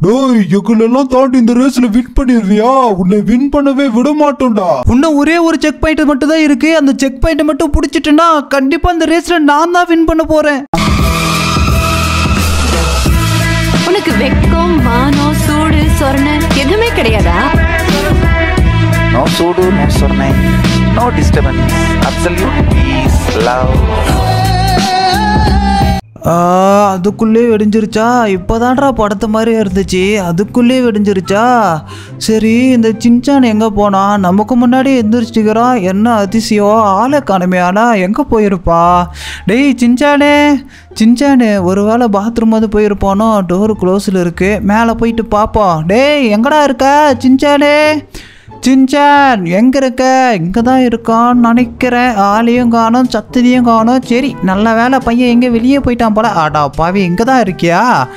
டேய் எங்களெல்லாம் தாண்டி இந்த ரேஸ்ல வின் பண்ணிடுவியா உன்னை வின் பண்ணவே விட மாட்டோம்டா இன்னும் ஒரே ஒரு செக் பாயிண்ட் மட்டும் தான் இருக்கு அந்த செக் பாயிண்ட் மட்டும் பிடிச்சிட்டேன்னா கண்டிப்பா இந்த ரேஸ்ல நான் தான் வின் பண்ண போறேன் உனக்கு வெக்கம் மானம் சூடு சொரணை எதுவுமே கிடையாதா No sudo, no sorne, no disturbance, absolute peace, love. ஆ, அதுக்குள்ளே வெடிஞ்சிருச்சா இப்போதான்டா படத்த மாதிரி இருந்துச்சு அதுக்குள்ளே வெடிஞ்சிருச்சா சரி இந்த சின்சான் எங்கே போனா நமக்கு முன்னாடி எந்திரிச்சிக்கிறான் என்ன அதிசயம் ஆளை காணுமே ஆனா எங்கே போயிருப்பா டேய் சின்சானே சின்சானே ஒருவேளை பாத்ரூம் அது போயிருப்பானோ டோர் க்ளோஸில் இருக்கு மேலே போயிட்டு பார்ப்போம் டேய் எங்கடா இருக்க சின்சானே சின்சான் எங்க இருக்க இங்க தான் இருக்கான்னு நினைக்கிறேன் ஆளையும் காணும் சத்ததியும் காணும் சரி நல்ல வேலை பையன் எங்க வெளியே போயிட்டான் போல ஆடா பாவி இங்க தான் இருக்கியா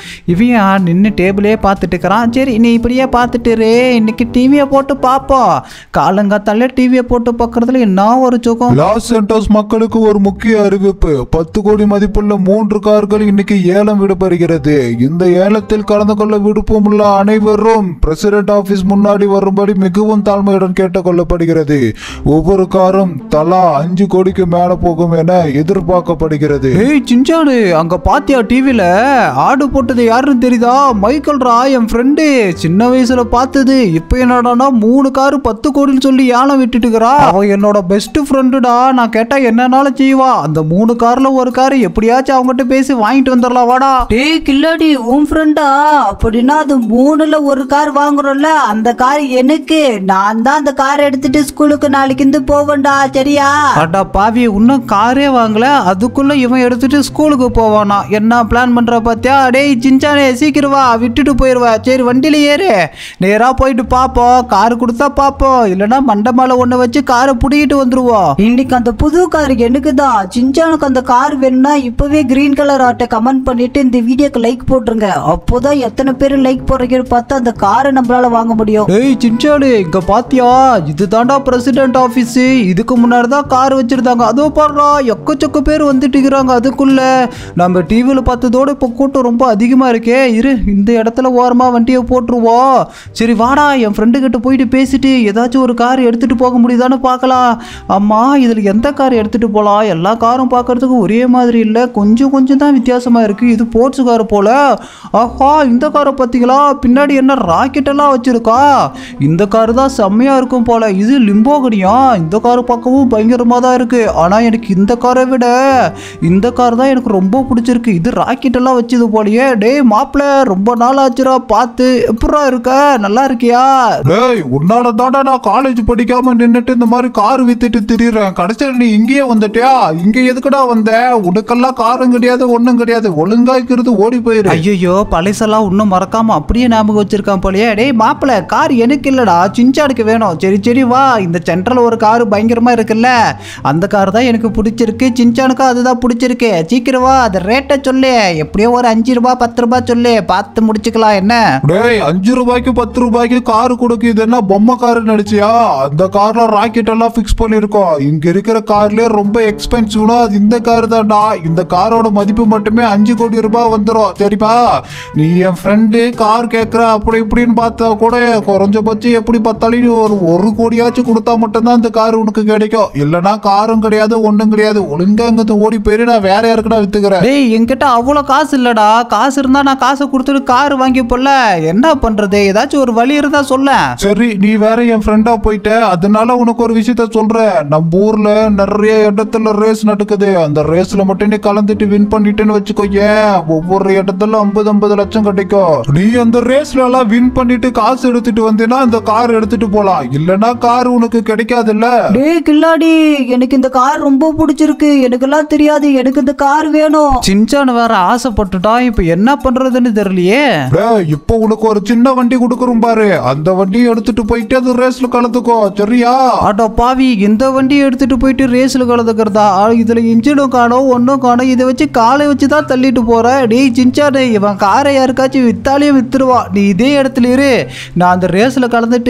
இவன் நின்று டேபிளே பார்த்துட்டு இருக்கிறான் சரி நீ இப்படியே பார்த்துட்டு இரு இன்னைக்கு டிவியை போட்டு பார்ப்போம் காலங்காத்தால டிவியை போட்டு பார்க்கறதுல என்ன ஒரு சுகம் லாஸ் சென்டோஸ் மக்களுக்கு ஒரு முக்கிய அறிவிப்பு பத்து கோடி மதிப்புள்ள மூன்று கார்கள் இன்னைக்கு ஏலம் விடப்படுகிறது இந்த ஏலத்தில் கலந்து கொள்ள விருப்பமுள்ள அனைவரும் பிரசிடென்ட் ஆபீஸ் முன்னாடி வரும்படி மிகவும் தாழ்மையுடன் கேட்டுக்கொள்ளப்படுகிறது ஒவ்வொரு காரும் தலா அஞ்சு கோடிக்கு மேல போகும் என எதிர்பார்க்கப்படுகிறது ஏய் சின்சானு அங்க பாத்தியா டிவில ஆடு போட்டது யாருன்னு தெரியுதா மைக்கேல் ரா என் ஃப்ரெண்டு சின்ன வயசுல பார்த்தது இப்போ என்னடானா மூணு காரு பத்து கோடின்னு சொல்லி ஏலம் விட்டுட்டுக்கிறா அவன் என்னோட பெஸ்ட் ஃப்ரெண்டுடா நான் கேட்டா என்னன்னாலும் செய்வா அந்த மூணு கார்ல ஒரு கார் எப்படியாச்சும் அவங்ககிட்ட பேசி வாங்கிட்டு வந்துடலாம் வாடா டேய் கில்லாடி உன் ஃப்ரெண்டா அப்படின்னா அது மூணுல ஒரு கார் வாங்குறோம்ல அந்த கார் எனக்கு நான் தான் அந்த கார் எடுத்துட்டு ஸ்கூலுக்கு நாளைக்கு இருந்து போவேன்டா சரியா அடா பாவி இன்னும் காரே வாங்கல அதுக்குள்ள இவன் எடுத்துட்டு ஸ்கூலுக்கு போவானா என்ன பிளான் பண்ற பாத்தியா டேய் சின்சானே சீக்கிரம் வா விட்டுட்டு போயிருவா சரி வண்டியில ஏறு நேரா போயிட்டு பாப்போம் கார் கொடுத்தா பாப்போம் இல்லைன்னா மண்டை மேல ஒண்ணு வச்சு காரை புடிக்கிட்டு வந்துருவோம் இன்னைக்கு அந்த புது கார் எனக்கு தான் சிஞ்சானுக்கு அந்த கார் வேணும்னா இப்பவே கிரீன் கலர் ஆட்டை கமெண்ட் பண்ணிட்டு இந்த வீடியோக்கு லைக் போட்டுருங்க அப்போதான் எத்தனை பேர் லைக் போடுறீங்கன்னு பார்த்து அந்த காரை நம்மளால வாங்க முடியும் டேய் சின்சானு இங்க பாத்தியா இது தாண்டா பிரசிடென்ட் ஆபீஸ் இதுக்கு முன்னாடி தான் கார் வச்சிருந்தாங்க அதோ பாடுறா எக்கச்சக்க பேர் வந்துட்டு இருக்கிறாங்க அதுக்குள்ள நம்ம டிவியில் பார்த்ததோட இப்போ கூட்டம் ரொம்ப அதிகமாக இருக்கே இரு இந்த இடத்துல ஓரமாக வண்டியை போட்டுருவோம் சரி வாடா என் ஃப்ரெண்டு கிட்ட போயிட்டு பேசிட்டு ஏதாச்சும் ஒரு கார் எடுத்துட்டு போக முடியுதான்னு பார்க்கலாம் அம்மா இதில் எந்த கார் எடுத்துட்டு போகலாம் எல்லா காரும் பார்க்கறதுக்கு ஒரே மாதிரி இல்லை கொஞ்சம் கொஞ்சம் தான் வித்தியாசமாக இருக்குது இது ஸ்போர்ட்ஸ் கார் போல ஆஹா இந்த காரை பார்த்தீங்களா பின்னாடி என்ன ராக்கெட் எல்லாம் வச்சிருக்கா இந்த கார் தான் செம்மையாக இருக்கும் போல இது லிம்போகனியா இந்த கார் பார்க்கவும் பயங்கரமாக தான் இருக்கு ஆனால் எனக்கு இந்த காரை விட இந்த கார் தான் எனக்கு ரொம்ப பிடிச்சிருக்கு இது ராக்கெட் எல்லாம் வச்சது போலயே டேய் மாப்பிள்ள ரொம்ப நாள் ஆச்சுடா பார்த்து எப்படா இருக்க நல்லா இருக்கியா டேய் உன்னால தாண்டா நான் காலேஜ் படிக்காம நின்னுட்டு இந்த மாதிரி கார் வித்துட்டு திரியுறேன் கடைசியில் நீ இங்கேயே வந்துட்டியா இங்க எதுக்குடா வந்த உனக்கெல்லாம் காரும் கிடையாது ஒண்ணும் கிடையாது ஒழுங்கா இருக்கிறது ஓடி போயிரு ஐயோ பழசெல்லாம் இன்னும் மறக்காம அப்படியே ஞாபகம் வச்சிருக்கான் போலயே டேய் மாப்பிள்ள கார் எனக்கு இல்லடா சிஞ்சானுக்கு வேணும் சரி சரி வா இந்த சென்ட்ரல் ஒரு கார் பயங்கரமா இருக்குல்ல அந்த கார் தான் எனக்கு பிடிச்சிருக்கு சிஞ்சானுக்கும் அதுதான் பிடிச்சிருக்கு சீக்கிரம் வா அது ரேட்டை சொல்லு எப்படியோ ஒரு அஞ்சு ரூபாய் பத்து ரூபாய் சொல்லு பார்த்து முடிச்சுக்கலாம் என்ன டேய் அஞ்சு ரூபாய்க்கு பத்து ரூபாய்க்கு கார் கொடுக்கு இது என்ன பொம்மை கார் நடிச்சியா அந்த கார்ல ராக்கெட் எல்லாம் ஃபிக்ஸ் பண்ணிருக்கோம் இங்க இருக்கிற கார்லயே ரொம்ப எக்ஸ்பென்சிவ்னா அது இந்த கார் தான்டா இந்த காரோட மதிப்பு மட்டுமே அஞ்சு கோடி ரூபாய் வந்துடும் தெரியுமா நீ என் ஃப்ரெண்டு கார் கேட்குற அப்படி இப்படின்னு பார்த்தா கூட குறைஞ்சபட்சம் எப்படி பார்த்தாலும் நீ ஒரு ஒரு கோடியாச்சும் கொடுத்தா மட்டும்தான் இந்த கார் உனக்கு கிடைக்கும் இல்லைன்னா காரும் கிடையாது ஒன்றும் கிடையாது ஒழுங்கா இங்க ஓடி போயிரு நான் வேற யாருக்குடா வித்துக்கிறேன் டேய் என்கிட்ட அவ்வளோ காசு இல்லடா காசு இருந்தா நான் காசை கொடுத்துட்டு கார் வாங்கி போல என்ன பண்றது ஏதாச்சும் ஒரு வழி இருந்தா சொல்ல சரி நீ வேற என் ஃப்ரெண்டா போயிட்ட அதனால உனக்கு ஒரு விஷயத்த சொல்றேன் நம்ம ஊர்ல நிறைய இடத்துல ரேஸ் நடக்குது அந்த ரேஸ்ல மட்டும் நீ கலந்துட்டு வின் பண்ணிட்டேன்னு வச்சுக்கோயேன் ஒவ்வொரு இடத்துல ஐம்பது ஐம்பது லட்சம் கிடைக்கும் நீ அந்த ரேஸ்ல எல்லாம் வின் பண்ணிட்டு காசு எடுத்துட்டு வந்தீன்னா அந்த கார் எடுத்துட்டு போலாம் இல்லனா கார் உனக்கு கிடைக்காதுல்ல டேய் கில்லாடி எனக்கு இந்த கார் ரொம்ப பிடிச்சிருக்கு எனக்கெல்லாம் தெரியாது எனக்கு இந்த கார் வேணும் சின்சான் வேற ஆசைப்பட்டுட்டான் இப்போ என்ன பண்றதுன்னு தெரியலையே டேய், இப்போ உனக்கு ஒரு சின்ன வண்டி கொடுக்குறோம் பாரு அந்த வண்டியை எடுத்துட்டு போயிட்டு அது ரேஸ்ல கலந்துக்கோ சரியா ஆட்டோ பாவி இந்த வண்டியை எடுத்துட்டு போயிட்டு ரேஸில் கலந்துக்கிறதா ஆ, இதுல இன்ஜினும் காணும் ஒன்றும் காணும் இதை வச்சு காலை வச்சு தான் தள்ளிட்டு போற டேய் சின்சானு இவன் காரை யாருக்காச்சும் வித்தாலேயே வித்துருவான் நீ இதே இடத்துல இரு நான் அந்த ரேஸில் கலந்துட்டு எப்படி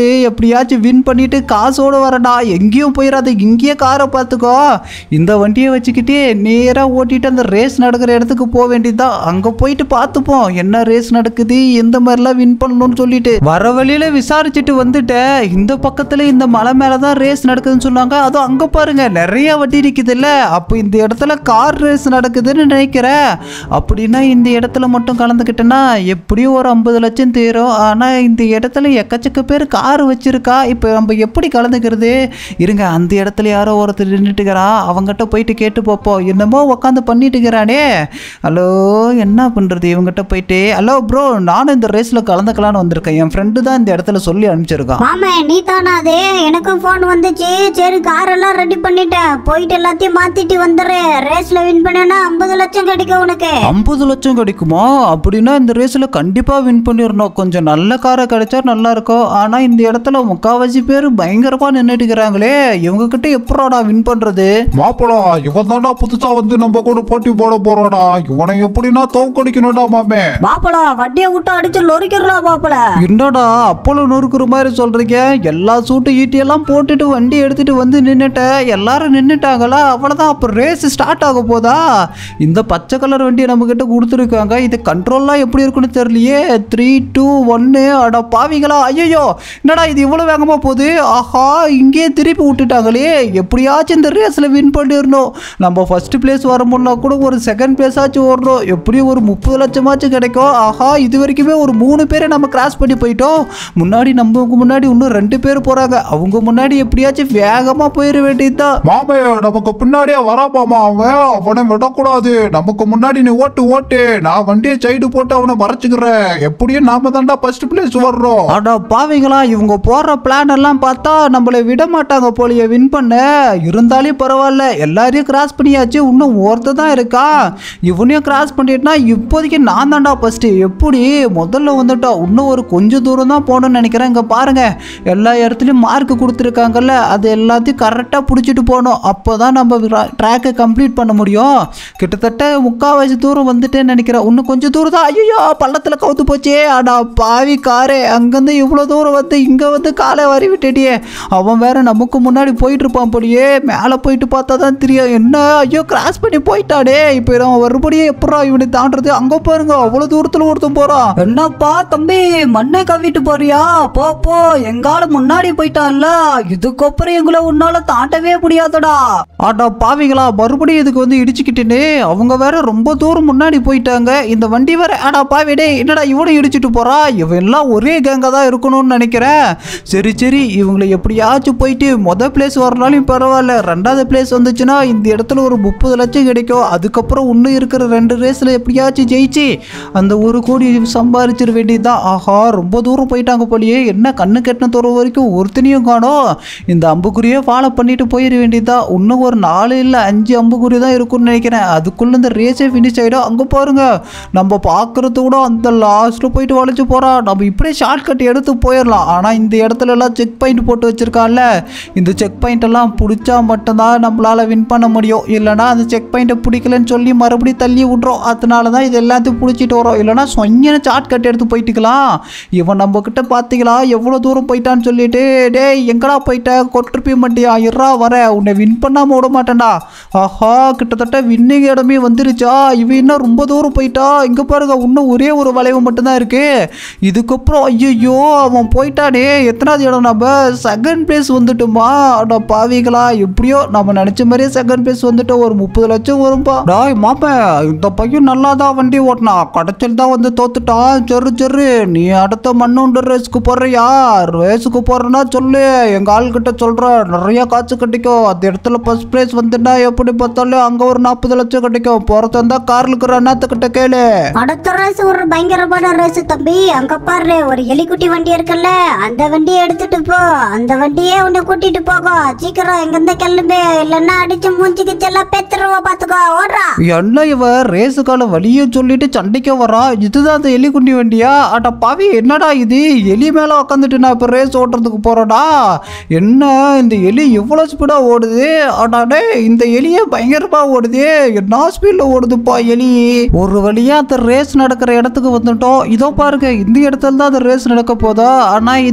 எப்படியாச்சும் வின் பண்ணிட்டு காசோட வரடா எங்கேயும் போயிடாத இங்கேயே காரை பார்த்துக்கோ இந்த வண்டியை வச்சுக்கிட்டே நேராக ஓட்டிட்டு அந்த ரேஸ் நடக்கிற இடத்துக்கு போக வேண்டியதுதான் அங்கே போயிட்டு பார்த்துப்போம் என்ன ரேஸ் நடக்குது எந்த மாதிரிலாம் வின் பண்ணணும்னு சொல்லிட்டு வர வழியில விசாரிச்சுட்டு வந்துட்டேன் இந்த பக்கத்துல இந்த மலை மேலே தான் ரேஸ் நடக்குதுன்னு சொன்னாங்க அதுவும் அங்கே பாருங்க நிறைய வண்டி இருக்குதுல்ல அப்போ இந்த இடத்துல கார் ரேஸ் நடக்குதுன்னு நினைக்கிறேன் அப்படின்னா இந்த இடத்துல மட்டும் கலந்துக்கிட்டேன்னா எப்படியும் ஒரு ஐம்பது லட்சம் தேரும் ஆனால் இந்த இடத்துல எக்கச்சக்க பேர் கார் வச்சிருக்கா இப்போ நம்ம எப்படி கலந்துக்கிறது இருங்க அந்த இடத்துல யாரோ ஒருத்தர் நின்றுட்டுக்கிறா அவங்ககிட்ட போயிட்டு கேட்டு பார்ப்போம் என்னமோ உட்காந்து பண்ணிட்டு இருக்கிறானே ஹலோ என்ன பண்ணுறது இவங்ககிட்ட போயிட்டு ஹலோ ப்ரோ நானும் இந்த ரேஸில் கலந்துக்கலான்னு வந்திருக்கேன் என் ஃப்ரெண்டு தான் இந்த இடத்துல சொல்லி அனுப்பிச்சிருக்கான் மாமே நீ தானா அது எனக்கும் ஃபோன் வந்துச்சு சரி கார் எல்லாம் ரெடி பண்ணிட்டேன் போயிட்டு எல்லாத்தையும் மாத்திட்டு வந்துடுறேன் ரேஸ்ல வின் பண்ணேன்னா ஐம்பது லட்சம் கிடைக்கும் உனக்கு ஐம்பது லட்சம் கிடைக்குமா அப்படின்னா இந்த ரேஸில் கண்டிப்பாக வின் பண்ணிடணும் கொஞ்சம் நல்ல காரை கிடைச்சா நல்லா இருக்கும் ஆனால் இந்த இடத்துல முக்காவாசி பேர் பயங்கரமாக நின்றுட்டு இருக்கிறாங்களே இவங்க கிட்ட எப்படாடா வின் பண்ணுறது மாப்பிளா இவன் தான்டா புதுசா வந்து நம்ம கூட போட்டி போட போறாடா இவனை எப்படின்னா தோக்கடிக்கணும்டா மாமே மாப்பிளா வண்டியை விட்டு அடிச்சு லொறிக்கிறலாம் மாப்பிள என்னடா அப்போலோ நொறுக்குற மாதிரி சொல்றீங்க எல்லா சூட்டு ஈட்டியெல்லாம் போட்டுட்டு வண்டி எடுத்துட்டு வந்து நின்னுட்டேன் எல்லாரும் நின்னுட்டாங்களா அவ்வளோதான் அப்போ ரேஸ் ஸ்டார்ட் ஆக போதா இந்த பச்சை கலர் வண்டியை நம்ம கிட்ட கொடுத்துருக்காங்க இது கண்ட்ரோல்லாம் எப்படி இருக்குன்னு தெரியலையே த்ரீ டூ ஒன்னு அட பாவிங்களா ஐயோ என்னடா இது இவ்வளோ வேகமாக போகுது ஆஹா இங்கேயே திருப்பி விட்டுட்டாங்களே எப்படியாச்சும் இந்த ரேஸில் வின் பண்ணிடணும் நம்ம ஃபர்ஸ்ட் பிளேஸ் வரமுன்னா கூட ஒரு செகண்ட் பிளேஸ் ஆச்சும் ஓடணும் எப்படியும் ஒரு முப்பது லட்சமாச்சும் கிடைக்கும் ஆஹா இது வரைக்குமே ஒரு மூணு பேரை நம்ம கிராஸ் பண்ணி போயிட்டோம் முன்னாடி நமக்கு முன்னாடி இன்னும் ரெண்டு பேர் போகிறாங்க அவங்க முன்னாடி எப்படியாச்சும் வேகமாக போயிட வேண்டியதுதான் மாமே நமக்கு பின்னாடியே வராமாமா அவன் அவனை விடக்கூடாது நமக்கு முன்னாடி நீ ஓட்டு ஓட்டு நான் வண்டியை சைடு போட்டு அவனை மறைச்சுக்கிறேன் எப்படியும் நாம தான்டா ஃபர்ஸ்ட் பிளேஸ் வர்றோம் அடா பாவிங்களா இவங்க போடுற பிளான் எல்லாம் பார்த்தா நம்மளை விட மாட்டாங்க போலியே வின் பண்ண இருந்தாலும் பரவாயில்ல எல்லாரையும் கிராஸ் பண்ணியாச்சு இன்னும் ஒருத்த தான் இருக்கா இவனையும் கிராஸ் பண்ணிட்டுனா இப்போதைக்கு நான் தான்டா ஃபர்ஸ்ட் எப்படி முதல்ல வந்துட்டா இன்னும் ஒரு கொஞ்சம் தூரம் தான் போகணும்னு நினைக்கிறேன் இங்கே பாருங்க எல்லா இடத்துலையும் மார்க் கொடுத்துருக்காங்கல்ல அது எல்லாத்தையும் கரெக்டாக பிடிச்சிட்டு போகணும் அப்போ தான் நம்ம ட்ராக்கை கம்ப்ளீட் பண்ண முடியும் கிட்டத்தட்ட முக்கால்வாசி தூரம் வந்துட்டேன்னு நினைக்கிறேன் இன்னும் கொஞ்சம் தூரம் தான் ஐயோ பள்ளத்தில் கவுத்து போச்சே அடா பாவி காரே அங்கேருந்து இவ்வளோ தூரம் வந்து இங்கே வந்து காலை வாரி விட்டுட்டியே அவன் வேற நமக்கு முன்னாடி போயிட்டு இருப்பான் போலியே மேலே போயிட்டு பார்த்தா தான் தெரியும் என்ன ஐயோ கிராஸ் பண்ணி போயிட்டாடே இப்போ அவன் மறுபடியும் எப்படா இவனை தாண்டுறது அங்கே பாருங்க அவ்வளோ தூரத்தில் ஒருத்தன் போகிறான் என்னப்பா தம்பி மண்ணை கவிட்டு போறியா போ போ எங்கால முன்னாடி போயிட்டான்ல இதுக்கப்புறம் எங்களை உன்னால தாண்டவே முடியாதுடா ஆட்டா பாவிங்களா மறுபடியும் இதுக்கு வந்து இடிச்சுக்கிட்டேனே அவங்க வேற ரொம்ப தூரம் முன்னாடி போயிட்டாங்க இந்த வண்டி வேற ஆடா பாவிடே என்னடா இவனை இடிச்சிட்டு போறா இவன் எல்லாம் ஒரே கேங்க தான் இருக்கணும்னு நினைக்கிறேன் சரி சரி இவங்களை எப்படியாச்சும் போயிட்டு மொதல் பிளேஸ் வரனாலும் பரவாயில்ல ரெண்டாவது பிளேஸ் வந்துச்சுன்னா இந்த இடத்துல ஒரு முப்பது லட்சம் கிடைக்கும் அதுக்கப்புறம் இன்னும் இருக்கிற ரெண்டு ரேஸில் எப்படியாச்சும் ஜெயிச்சு அந்த ஒரு கோடி சம்பாரிச்சிட வேண்டியதுதான் ஆஹா ரொம்ப தூரம் போயிட்டாங்க போலியே என்ன கண்ணு கெட்டின தூரம் வரைக்கும் ஒருத்தனையும் காணோம் இந்த அம்புக்குறியே ஃபாலோ பண்ணிட்டு போயிட வேண்டியதுதான் இன்னும் ஒரு நாலு இல்லை அஞ்சு அம்புக்குறி தான் இருக்கும்னு நினைக்கிறேன் அதுக்குள்ள இந்த ரேஸே ஃபினிஷ் ஆகிடும் அங்கே பாருங்க நம்ம பார்க்கறது கூட அந்த லாஸ்ட்டில் போயிட்டு வளைச்சு போகிறோம் நம்ம இப்படியே ஷார்ட் கட் எடுத்து போயிடலாம் ஆனால் இந்த இடத்துல எல்லாம் செக் பாயிண்ட் போட்டு வச்சிருக்கான்ல இந்த செக் பாயிண்ட் எல்லாம் பிடிச்சா மட்டும்தான் நம்மளால வின் பண்ண முடியும் இல்லைனா அந்த செக் பாயிண்ட்டை பிடிக்கலன்னு சொல்லி மறுபடியும் தள்ளி விட்றோம் அதனால தான் இது எல்லாத்தையும் பிடிச்சிட்டு வரோம் இல்லைனா சொன்ன சாட் கட் எடுத்து போயிட்டுக்கலாம் இவன் நம்ம கிட்ட பார்த்தீங்களா எவ்வளோ தூரம் போயிட்டான்னு சொல்லிட்டு டேய் எங்கடா போயிட்ட கொட்டிருப்பி மாட்டியா இறா வர உன்னை வின் பண்ணாமல் விட மாட்டேன்டா ஆஹா கிட்டத்தட்ட வின்னிங் இடமே வந்துருச்சா இவன் என்ன ரொம்ப தூரம் போயிட்டா இங்கே பாருங்க இன்னும் ஒரே ஒரு வளைவு மட்டும்தான் இருக்கு இதுக்கப்புறம் ஐயோ அவன் போயிட்டானே எத்தனாவது இடம் நம்ம செகண்ட் பிளேஸ் வந்துட்டோமா அட பாவிகளா எப்படியோ நம்ம நினச்ச மாதிரியே செகண்ட் பிளேஸ் வந்துட்டோம் ஒரு முப்பது லட்சம் வரும்பா டாய் மாப்ப இந்த பையன் நல்லா தான் வண்டி ஓட்டினா கடைச்சல் தான் வந்து தோத்துட்டான் சரு சரு நீ அடுத்த மண்ணுண்டு ரேஸுக்கு போறியா ரேஸுக்கு போறேன்னா சொல்லு எங்க ஆள்கிட்ட சொல்ற நிறைய காசு கிடைக்கும் அந்த இடத்துல ஃபர்ஸ்ட் பிளேஸ் வந்துட்டா எப்படி பார்த்தாலும் அங்க ஒரு நாற்பது லட்சம் கிடைக்கும் போறதா இருந்தா கார்ல இருக்கிற அண்ணாத்துக்கிட்ட கேளு அடுத்த ரேஸ் ஒரு பயங்கரமான ரேஸ் தம்பி அங்க பாரு ஒரு எலிக்குட்டி வண்டி இருக்குல்ல அந்த வண்டியை எடுத்துட்டு போ அந்த வண்டியே உன்னை கூட்டிட்டு போகும் சீக்கிரம் எங்க இருந்து கிளம்பு இல்லன்னா அடிச்சு மூஞ்சிக்கு செல்லாம் பெத்துருவா பாத்துக்கோ ஓடுறா என்ன இவ ரேஸுக்கான வழியை சொல்லிட்டு சண்டைக்கு வரா இதுதான் அந்த எலி குண்டி வண்டியா அட பாவி என்னடா இது எலி மேல உட்காந்துட்டு நான் இப்போ ரேஸ் ஓட்டுறதுக்கு போறேடா என்ன இந்த எலி எவ்வளோ ஸ்பீடா ஓடுது அடாடே இந்த எலியே பயங்கரமா ஓடுது என்ன ஸ்பீட்ல ஓடுதுப்பா எலி ஒரு வழியா அந்த ரேஸ் நடக்கிற இடத்துக்கு வந்துட்டோம் இதோ பாருங்க இந்த இடத்துல தான் அந்த ரேஸ் நடக்க போதா ஆனா இது ஒரு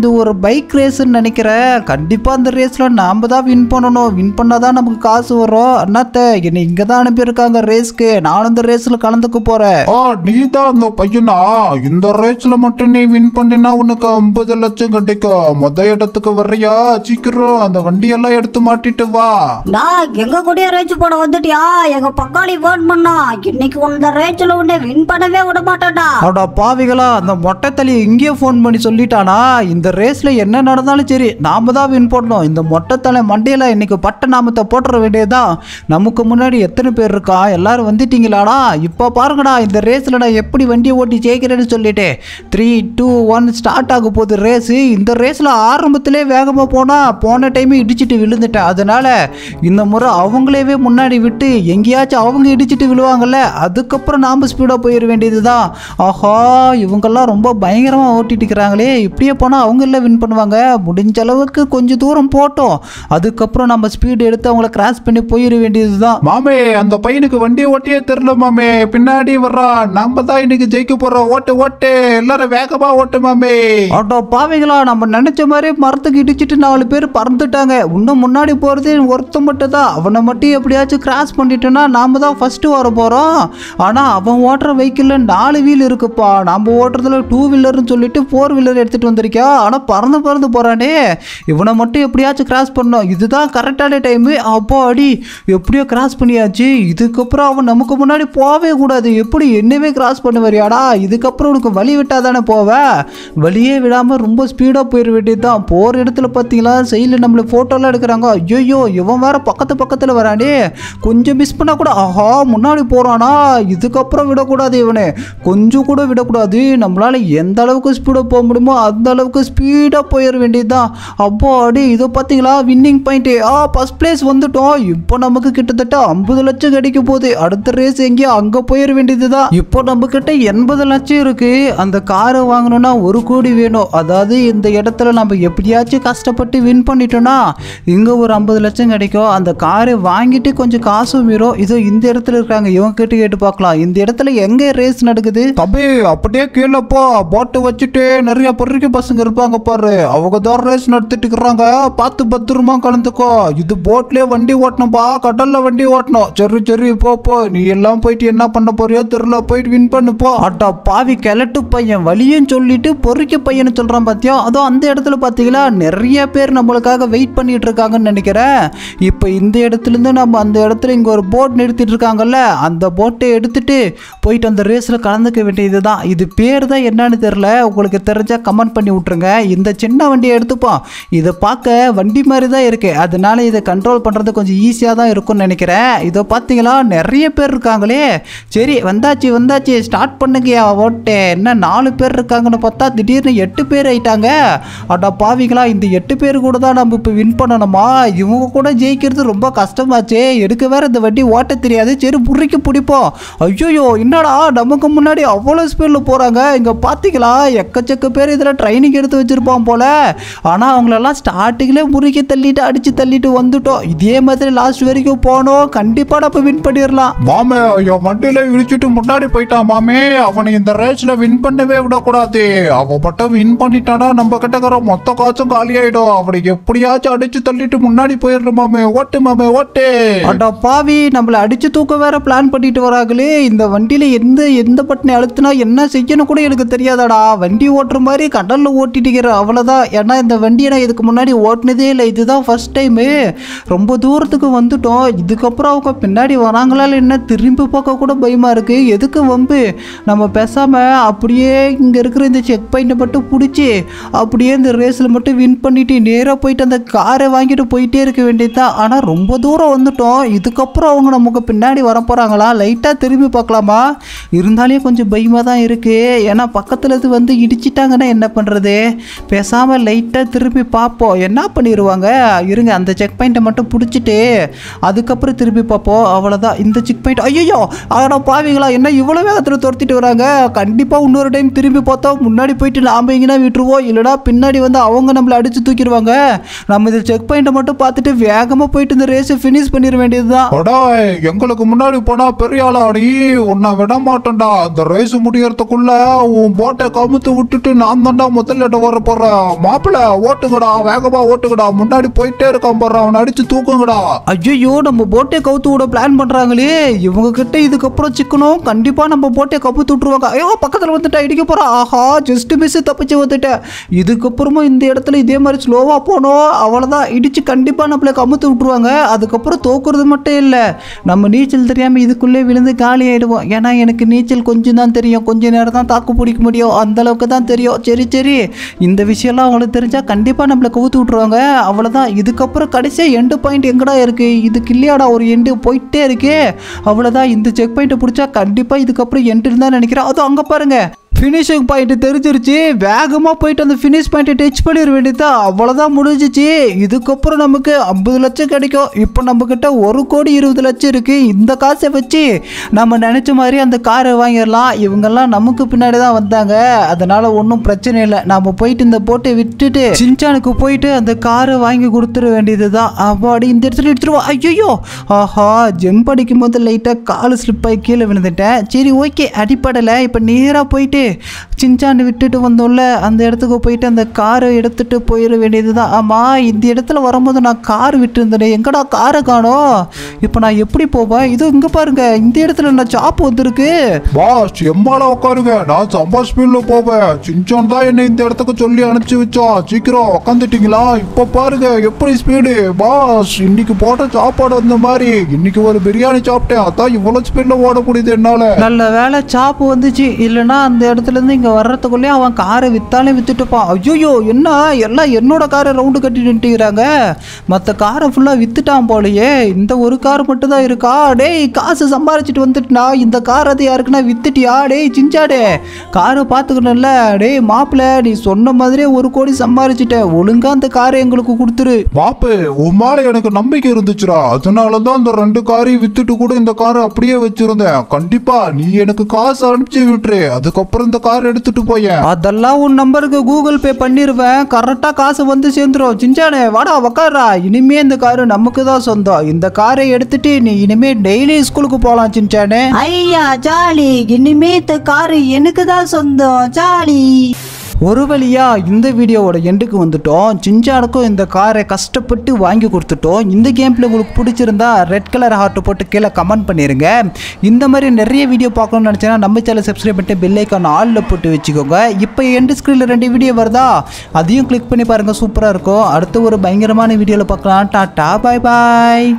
பைக் ரேஸ்ன்னு நினைக்கிறேன் கண்டிப்பாக அந்த ரேஸில் நாம் தான் வின் பண்ணணும் வின் பண்ணால் தான் நமக்கு காசு வரும் அண்ணாத்த என்னை இங்கே தான் அனுப்பியிருக்காங்க ரேஸ்க்கு நானும் இந்த ரேஸில் கலந்துக்க போகிறேன் ஆ நீ தான் அந்த பையனா இந்த ரேஸ்ல மட்டும் நீ வின் பண்ணினா உனக்கு ஐம்பது லட்சம் கிடைக்கும் மொத இடத்துக்கு வர்றியா சீக்கிரம் அந்த வண்டியெல்லாம் எடுத்து மாட்டிட்டு வா நான் எங்க கூடயே ரேச்சு போட வந்துட்டியா எங்க பக்காளி ஃபோன் பண்ணா இன்னைக்கு உந்த ரேச்சில் உன்னை வின் பண்ணவே விட மாட்டேன்டா அடா பாவிகளா அந்த மொட்டை தலி இங்கேயே ஃபோன் பண்ணி சொல்லிட்டானா இந்த ரேஸில் என்ன நடந்தாலும் சரி நாம தான் வின் பண்ணணும் இந்த மொட்டை தலை மண்டையில் இன்னைக்கு பட்ட நாமத்தை போட்டுற வேண்டியதுதான் நமக்கு முன்னாடி எத்தனை பேர் இருக்கா எல்லாரும் வந்துட்டீங்களாடா இப்போ பாருங்கடா இந்த ரேஸில் நான் எப்படி வண்டியை ஓட்டி ஜெயிக்கிறேன்னு சொல்லிட்டு த்ரீ டூ ஒன் ஸ்டார்ட் ஆக போகுது ரேஸு இந்த ரேஸில் ஆரம்பத்திலே வேகமாக போனால் போன டைமே இடிச்சிட்டு விழுந்துட்டேன் அதனால இந்த முறை அவங்களேவே முன்னாடி விட்டு எங்கேயாச்சும் அவங்க இடிச்சிட்டு விழுவாங்கல்ல அதுக்கப்புறம் நாம் ஸ்பீடாக போயிட வேண்டியது தான் ஆஹா இவங்கெல்லாம் ரொம்ப பயங்கரமாக ஓட்டிட்டு இருக்கிறாங்களே இப்படியே போனால் அவங்க எல்லாம் வின் பண்ணுவாங்க முடிஞ்ச அளவுக்கு கொஞ்சம் தூரம் போட்டோம் அதுக்கப்புறம் நம்ம ஸ்பீடு எடுத்து அவங்கள கிராஸ் பண்ணி போயிட வேண்டியது தான் மாமே அந்த பையனுக்கு வண்டியை ஓட்டியே தெரியல மாமே பின்னாடி வர்றான் நம்ம தான் இன்னைக்கு ஜெயிக்க போறோம் ஓட்டு ஓட்டு எல்லாரும் வேகமா ஓட்டு மாமே ஆட்டோ பாவைகளா நம்ம நினைச்ச மாதிரி மரத்துக்கு இடிச்சிட்டு நாலு பேர் பறந்துட்டாங்க இன்னும் முன்னாடி போகிறது ஒருத்தன் மட்டும் தான் அவனை மட்டும் எப்படியாச்சும் கிராஸ் பண்ணிட்டோன்னா நாம தான் ஃபர்ஸ்ட் வர போகிறோம் ஆனால் அவன் ஓட்டுற வெஹிக்கிளில் நாலு வீல் இருக்குப்பா நம்ம ஓட்டுறதுல டூ வீலர்னு சொல்லிட்டு ஃபோர் வீலர் எடுத்துகிட்டு வந்திருக்கியா ஆனால் பறந்து பறந்து போகிறானே இவனை மட்டும் எப்படியாச்சும் கிராஸ் பண்ணோம் இதுதான் கரெக்டான டைமு அப்போ அடி எப்படியோ கிராஸ் பண்ணியாச்சு இதுக்கப்புறம் அவன் நமக்கு முன்னாடி போகவே கூடாது எப்படி என்னவே கிராஸ் பண்ண வரியாடா இதுக்கப்புறம் உனக்கு வழி விட்டால் தானே போவ வழியே விடாமல் ரொம்ப ஸ்பீடாக போயிட வேண்டியது தான் போகிற இடத்துல பார்த்தீங்களா சைடில் நம்மளை ஃபோட்டோலாம் எடுக்கிறாங்க ஐயோ இவன் வேற பக்கத்து பக்கத்தில் வரானே கொஞ்சம் மிஸ் பண்ணால் கூட ஆஹா முன்னாடி போகிறானா இதுக்கப்புறம் விடக்கூடாது இவனே கொஞ்சம் கூட விடக்கூடாது நம்மளால் எந்த அளவுக்கு ஸ்பீடாக போக முடியுமோ அந்த அளவுக்கு ஸ்பீடாக போயிட வேண்டியது தான் அப்போ அடி இதோ பார்த்தீங்களா வின்னிங் பாயிண்ட்டு ஆ ஃபஸ்ட் பிளேஸ் வந்துட்டோம் இப்போ நமக்கு கிட்டத்தட்ட ஐம்பது லட்சம் கிடைக்க போகுது அடுத்த ரேஸ் எங்கேயோ அங்கே போயிட வேண்டியது தான் இப்போ நம்ம கிட்ட எண்பது லட்சம் இருக்கு அந்த காரை வாங்கணும்னா ஒரு கோடி வேணும் அதாவது இந்த இடத்துல நம்ம எப்படியாச்சும் கஷ்டப்பட்டு வின் பண்ணிட்டோம்னா இங்கே ஒரு ஐம்பது லட்சம் கிடைக்கும் அந்த காரை வாங்கிட்டு கொஞ்சம் காசும் மீறும் இதோ இந்த இடத்துல இருக்காங்க இவங்க கேட்டு கேட்டு பார்க்கலாம் இந்த இடத்துல எங்கே ரேஸ் நடக்குது தம்பி அப்படியே கீழே போ போட்டு வச்சுட்டு நிறைய பொறிக்க பசங்க இருப்பாங்க பாரு அவங்க தான் ரேஸ் நடத்திட்டு இருக்கிறாங்க பார்த்து பத்திரமா கலந்துக்கோ இது போட்லயே வண்டி ஓட்டணும்பா கடல்ல வண்டி ஓட்டணும் சரி சரி போ போ நீ எல்லாம் போயிட்டு என்ன பண்ண போறியோ தெரியல போயிட்டு வின் பண்ணு போ அட்டா பாவி கிழட்டு பையன் வலியும் சொல்லிட்டு பொறிக்க பையனை சொல்றான் பாத்தியா அதுவும் அந்த இடத்துல பாத்தீங்களா நிறைய பேர் நம்மளுக்காக வெயிட் பண்ணிட்டு இருக்காங்கன்னு நினைக்கிறேன் இப்போ இந்த இடத்துல இருந்து நம்ம அந்த இடத்துல இங்க ஒரு போட் நிறுத்திட்டு இருக்காங்கல்ல அந்த போட்டை எடுத்துட்டு போயிட்டு அந்த ரேஸ்ல கலந்துக்க வேண்டியது தான் இது பேர் தான் என்னன்னு தெரியல உங்களுக்கு தெரிஞ்சா கமெண்ட் பண்ணி விட்டுருங்க இந்த சின்ன வண்டியை எடுத்துப்போம் இதை பார்க்க வண்டி மாதிரி தான் இருக்கு அதனால இதை கண்ட்ரோல் பண்றது கொஞ்சம் ஈஸியாக தான் இருக்கும்னு நினைக்கிறேன் இதை பார்த்தீங்களா நிறைய பேர் இருக்காங்களே சரி வந்தாச்சு வந்தாச்சு ஸ்டார்ட் பண்ணுங்கயா ஓட்டே என்ன நாலு பேர் இருக்காங்கன்னு பார்த்தா திடீர்னு எட்டு பேர் ஆயிட்டாங்க அடா பாவிங்களா இந்த எட்டு பேர் கூட தான் நம்ம இப்போ வின் பண்ணணுமா இவங்க கூட ஜெயிக்கிறது ரொம்ப கஷ்டமாச்சே எடுக்க வேற இந்த வண்டி ஓட்ட தெரியாது சரி புரிக்கு பிடிப்போம் ஐயோ என்னடா நமக்கு முன்னாடி அவ்வளோ ஸ்பீடில் போகிறாங்க இங்கே பார்த்தீங்களா எக்கச்சக்க பேர் இதில் ட்ரைனிங் எடுத்து வச்சுருப்பான் போல ஆனால் அவங்களெல்லாம் ஸ்டார்டிங்கில் முறுக்கி தள்ளிட்டு அடித்து தள்ளிட்டு வந்துட்டோம் இதே மாதிரி லாஸ்ட் வரைக்கும் போனோம் கண்டிப்பாக நம்ம வின் பண்ணிடலாம் மாமே என் வண்டியில இடிச்சிட்டு முன்னாடி போயிட்டான் மாமே அவனை இந்த ரேஸ்ல வின் பண்ணவே விடக்கூடாது அவன் மட்டும் வின் பண்ணிட்டானா நம்ம கிட்ட இருக்கிற மொத்த காசும் காலியாயிடும் அவனை எப்படியாச்சும் அடிச்சு தள்ளிட்டு முன்னாடி போயிடுற மாமே ஓட்டு மாமே ஓட்டு அடா பாவி நம்மளை அடிச்சு தூக்க வேற பிளான் பண்ணிட்டு வராங்களே இந்த வண்டியில எந்த எந்த பட்டனை அழுத்தினா என்ன செய்யணும் கூட எனக்கு தெரியாதாடா வண்டி ஓட்டுற மாதிரி கடல்ல ஓட்டிட்டுக்கிற அவ்வளோதான் ஏன்னா இந்த வண்டியை நான் இதுக்கு முன்னாடி ஓட்டினதே இல்லை இதுதான் ஃபர்ஸ்ட் டைமு ரொம்ப தூரத்துக்கு வந்துட்டோம் இதுக்கப்புறம் அவங்க பின்னாடி வராங்களா இல்லை என்ன திரும்பி பார்க்க கூட பயமா இருக்கு எதுக்கு வம்பு நம்ம பேசாம அப்படியே இங்க இருக்கிற இந்த செக் பாயிண்ட்டை மட்டும் பிடிச்சி அப்படியே இந்த ரேஸில் மட்டும் வின் பண்ணிட்டு நேராக போயிட்டு அந்த காரை வாங்கிட்டு போயிட்டே இருக்க வேண்டியதுதான் ஆனால் ரொம்ப தூரம் வந்துட்டோம் இதுக்கப்புறம் அவங்க நமக்கு பின்னாடி வர போகிறாங்களா லைட்டாக திரும்பி பார்க்கலாமா இருந்தாலே கொஞ்சம் பயமாக தான் இருக்குது ஏன்னா பக்கத்தில் இது வந்து இடிச்சிட்டாங்கன்னா என்ன பண்ணுறது பேசாமல் லைட்டாக திரும்பி பார்ப்போம் என்ன பண்ணிடுவாங்க இருங்க அந்த செக் பாயிண்ட்டை மட்டும் பிடிச்சிட்டு அதுக்கப்புறம் திரும்பி பார்ப்போம் அவ்வளோதான் இந்த செக் பாயிண்ட் ஐயோ ஆனா பாவிங்களா என்ன இவ்வளோ வேகத்தில் துரத்திட்டு வராங்க கண்டிப்பாக இன்னொரு டைம் திரும்பி பார்த்தா முன்னாடி போயிட்டு நாம எங்கன்னா விட்டுருவோம் இல்லைனா பின்னாடி வந்து அவங்க நம்மளை அடித்து தூக்கிடுவாங்க நம்ம இந்த செக் பாயிண்ட்டை மட்டும் பார்த்துட்டு வேகமாக போயிட்டு இந்த ரேஸை ஃபினிஷ் பண்ணிட வேண்டியது தான் அடா எங்களுக்கு முன்னாடி போனா பெரிய ஆளாடி உன்னை விட மாட்டேன்டா அந்த ரேஸ் முடியறதுக்குள்ள உன் போட்டை கமுத்து விட்டுட்டு நான் தான்டா முதல்ல இடம் வர போறேன் மாப்பிள்ள ஓட்டுங்கடா வேகமா ஓட்டுங்கடா முன்னாடி போயிட்டே இருக்கான் பாரு அவனை அடிச்சு தூக்குங்கடா ஐயோ நம்ம போட்டே கவுத்து விட பிளான் பண்றாங்களே இவங்க கிட்ட இதுக்கப்புறம் சிக்கணும் கண்டிப்பா நம்ம போட்டே கவுத்து விட்டுருவாங்க ஐயோ பக்கத்துல வந்துட்டா இடிக்க போறா ஆஹா ஜஸ்ட் மிஸ் தப்பிச்சு வந்துட்டேன் இதுக்கப்புறமா இந்த இடத்துல இதே மாதிரி ஸ்லோவா போனோம் அவ்வளவுதான் இடிச்சு கண்டிப்பா நம்மள கமுத்து விட்டுருவாங்க அதுக்கப்புறம் தோக்குறது மட்டும் இல்ல நம்ம நீச்சல் தெரியாம இதுக்குள்ளே விழுந்து காலி ஆயிடுவோம் ஏன்னா எனக்கு நீச்சல் கொஞ்சம் தான் தெரியும் கொஞ்ச நேரம் தான் தாக்கு பிடிக்க முடியும் அந்த அளவுக்கு தான் தெரியும் சரி சரி இந்த விஷயம்லாம் அவங்களுக்கு தெரிஞ்சா கண்டிப்பா நம்மள கவுத்து விட்டுருவாங்க அவ்வளவுதான் இதுக்கப்புறம் கடைசியா எண்டு பாயிண்ட் எங்கடா இருக்கு இதுக்கு இல்லையாடா ஒரு எண்டு போயிட்டே இருக்கே அவ்வளவுதான் இந்த செக் பாயிண்ட்டை பிடிச்சா கண்டிப்பா இதுக்கப்புறம் எண்டு இருந்தா நினைக்கிறேன் அதுவும் அங்க பாருங்க ஃபினிஷிங் பாயிண்ட் தெரிஞ்சிருச்சு வேகமாக போயிட்டு அந்த ஃபினிஷ் பாயிண்ட்டை டச் பண்ணிட வேண்டியதா அவ்வளோதான் முடிஞ்சிச்சு இதுக்கப்புறம் நமக்கு ஐம்பது லட்சம் கிடைக்கும் இப்போ நம்மக்கிட்ட ஒரு கோடி இருபது லட்சம் இருக்குது இந்த காசை வச்சு நம்ம நினச்ச மாதிரி அந்த காரை வாங்கிடலாம் இவங்கெல்லாம் நமக்கு பின்னாடி தான் வந்தாங்க அதனால் ஒன்றும் பிரச்சனை இல்லை நம்ம போயிட்டு இந்த போட்டை விட்டுட்டு சின்சானுக்கு போயிட்டு அந்த காரை வாங்கி கொடுத்துட வேண்டியது தான் அப்பாடி இந்த இடத்துல எடுத்துருவோம் ஐயோ ஆஹா ஜம்ப் அடிக்கும் போது லைட்டாக கால் ஸ்லிப் ஆகி கீழே விழுந்துட்டேன் சரி ஓகே அடிப்படலை இப்போ நேராக போயிட்டு சின்சான் விட்டுட்டு வந்தோம்ல அந்த இடத்துக்கு போயிட்டு அந்த காரை எடுத்துட்டு போயிட வேண்டியது தான் ஆமாம் இந்த இடத்துல வரும்போது நான் கார் விட்டுருந்தேன் எங்கடா காரை காணோம் இப்போ நான் எப்படி போவேன் இது இங்கே பாருங்க இந்த இடத்துல நான் சாப் வந்திருக்கு பாஸ் எம்மால உட்காருங்க நான் சம்பா ஸ்பீட்ல போவேன் சின்சான் தான் என்ன இந்த இடத்துக்கு சொல்லி அனுப்பிச்சு வச்சான் சீக்கிரம் உக்காந்துட்டீங்களா இப்ப பாருங்க எப்படி ஸ்பீடு பாஸ் இன்னைக்கு போட்ட சாப்பாடு அந்த மாதிரி இன்னைக்கு ஒரு பிரியாணி சாப்பிட்டேன் அதான் இவ்வளவு ஸ்பீட்ல ஓட முடியுது என்னால நல்ல வேலை சாப்பு வந்துச்சு இல்லைன்னா அந்த இடத்துல இருந்து இங்கே வர்றதுக்குள்ளே அவன் காரை வித்தாலே வித்துட்டுப்பான் ஐயோ என்ன எல்லாம் என்னோட காரை ரவுண்டு கட்டி நின்றுக்கிறாங்க மற்ற காரை ஃபுல்லாக வித்துட்டான் போலயே இந்த ஒரு கார் மட்டும் தான் இருக்கா டேய் காசு சம்பாரிச்சிட்டு வந்துட்டுனா இந்த கார் அது யாருக்குன்னா வித்துட்டியா டேய் சிஞ்சாடே காரை பார்த்துக்கணும்ல டேய் மாப்பிள்ள நீ சொன்ன மாதிரியே ஒரு கோடி சம்பாரிச்சிட்ட ஒழுங்கா அந்த காரை எங்களுக்கு கொடுத்துரு பாப்பு உன் மேல எனக்கு நம்பிக்கை இருந்துச்சுடா அதனாலதான் அந்த ரெண்டு காரையும் வித்துட்டு கூட இந்த காரை அப்படியே வச்சிருந்தேன் கண்டிப்பா நீ எனக்கு காசு அனுப்பிச்சு விட்டுரு அதுக்கப்புறம் இந்த கார் எடுத்துட்டு போயேன் அதெல்லாம் உன் நம்பருக்கு கூகுள் பே பண்ணிடுவேன் கரெக்டாக காசு வந்து சேர்ந்துரும் சிஞ்சானே வாடா உக்காரா இனிமே இந்த காரு நமக்கு தான் சொந்தம் இந்த காரை எடுத்துட்டு நீ இனிமே டெய்லி ஸ்கூலுக்கு போகலாம் சிஞ்சானே ஐயா ஜாலி இனிமே இந்த காரு எனக்கு தான் சொந்தம் ஜாலி ஒரு வழியா இந்த வீடியோவோட எண்டுக்கு வந்துட்டோம் சிஞ்சானுக்கும் இந்த காரை கஷ்டப்பட்டு வாங்கி கொடுத்துட்டோம் இந்த கேம்ல உங்களுக்கு பிடிச்சிருந்தா ரெட் கலர் ஹார்ட் போட்டு கீழே கமெண்ட் பண்ணிருங்க இந்த மாதிரி நிறைய வீடியோ பார்க்கணும்னு நினச்சேன்னா நம்ம சேனல் சப்ஸ்கிரைப் பண்ணிட்டு பெல் ஐக்கான் ஆலில் போட்டு வச்சுக்கோங்க இப்போ எண்டு ஸ்க்ரீனில் ரெண்டு வீடியோ வருதா அதையும் கிளிக் பண்ணி பாருங்க சூப்பராக இருக்கும் அடுத்து ஒரு பயங்கரமான வீடியோவில் பார்க்கலாம் டாட்டா பாய் பாய்